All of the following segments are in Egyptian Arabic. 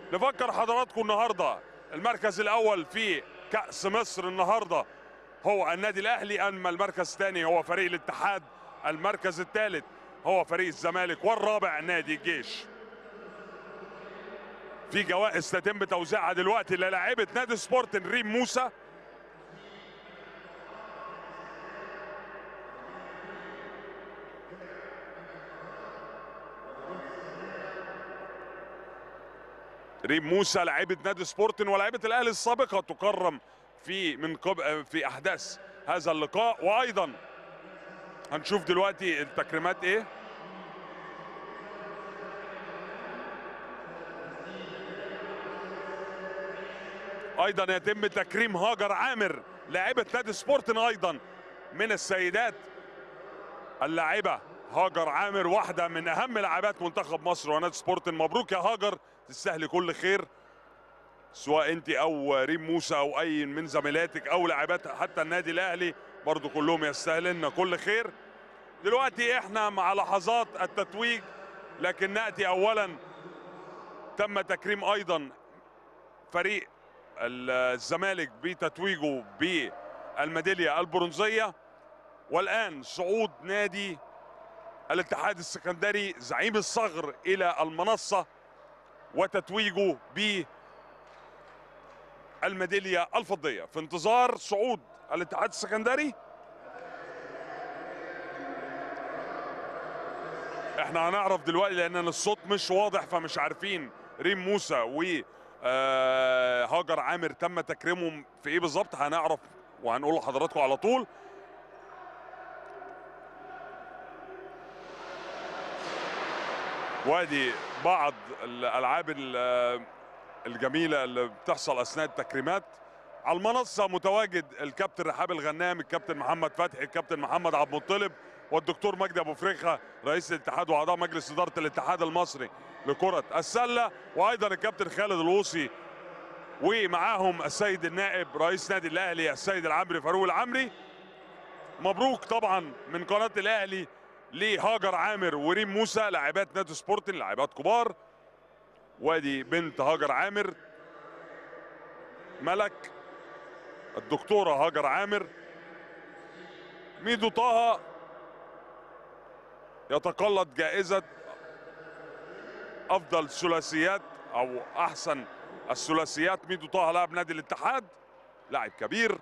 نفكر حضراتكم النهارده المركز الاول في كاس مصر النهارده هو النادي الاهلي اما المركز الثاني هو فريق الاتحاد المركز الثالث هو فريق الزمالك والرابع نادي الجيش في جوائز تتم توزيعها دلوقتي للاعيبه نادي سبورتن ريم موسى ريم موسى لاعيبه نادي سبورتن ولاعيبه الاهلي السابقه تكرم في من قبل في احداث هذا اللقاء وايضا هنشوف دلوقتي التكريمات ايه ايضا يتم تكريم هاجر عامر لاعبه نادي سبورتن ايضا من السيدات اللاعبه هاجر عامر واحده من اهم لاعبات منتخب مصر ونادي سبورتن مبروك يا هاجر تستاهلي كل خير سواء انت او ريم موسى او اي من زميلاتك او لاعبات حتى النادي الاهلي برضو كلهم يستاهلن كل خير دلوقتي احنا مع لحظات التتويج لكن ناتي اولا تم تكريم ايضا فريق الزمالك بتتويجه بالميداليه البرونزيه والان صعود نادي الاتحاد السكندري زعيم الصغر الى المنصه وتتويجه بالميداليه الفضيه في انتظار صعود الاتحاد السكندري احنا هنعرف دلوقتي لان الصوت مش واضح فمش عارفين ريم موسى و آه هاجر عامر تم تكريمهم في ايه بالظبط هنعرف وهنقول لحضراتكم على طول وادي بعض الالعاب الجميله اللي بتحصل اثناء التكريمات على المنصه متواجد الكابتن رحاب الغنام الكابتن محمد فتحي الكابتن محمد عبد المطلب والدكتور مجدي ابو فريخه رئيس الاتحاد واعضاء مجلس اداره الاتحاد المصري لكره السله وايضا الكابتن خالد الوصي ومعاهم السيد النائب رئيس نادي الاهلي السيد العمري فاروق العمري مبروك طبعا من قناه الاهلي لهاجر عامر وريم موسى لاعبات نادي سبورتنج لاعبات كبار وادي بنت هاجر عامر ملك الدكتوره هاجر عامر ميدو طه يتقلد جائزه افضل ثلاثيات او احسن الثلاثيات ميدو طه لاعب نادي الاتحاد لاعب كبير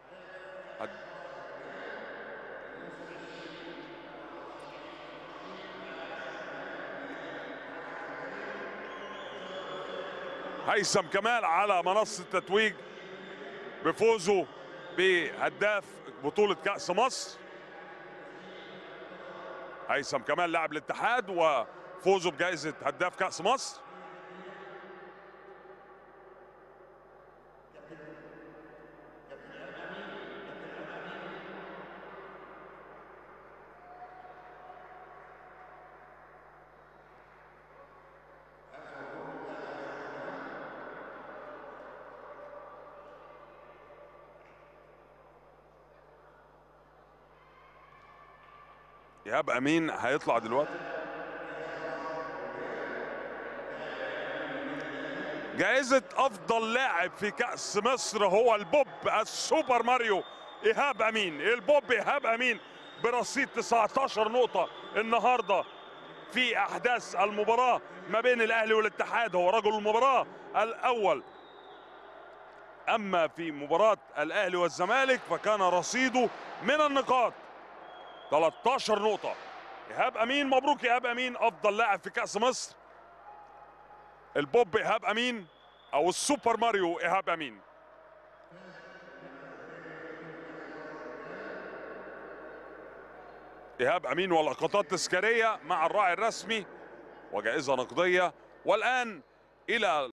هيثم كمال على منصة التتويج بفوزه بهداف بطولة كأس مصر هيثم كمال لاعب الاتحاد وفوزه بجائزة هداف كأس مصر ايهاب امين هيطلع دلوقتي جائزة أفضل لاعب في كأس مصر هو البوب السوبر ماريو إيهاب أمين البوب إيهاب أمين برصيد 19 نقطة النهاردة في أحداث المباراة ما بين الأهلي والاتحاد هو رجل المباراة الأول أما في مباراة الأهلي والزمالك فكان رصيده من النقاط 13 نقطة إيهاب أمين مبروك إيهاب أمين أفضل لاعب في كأس مصر البوب إيهاب أمين أو السوبر ماريو إيهاب أمين إيهاب أمين ولقطات تذكارية مع الراعي الرسمي وجائزة نقدية والآن إلى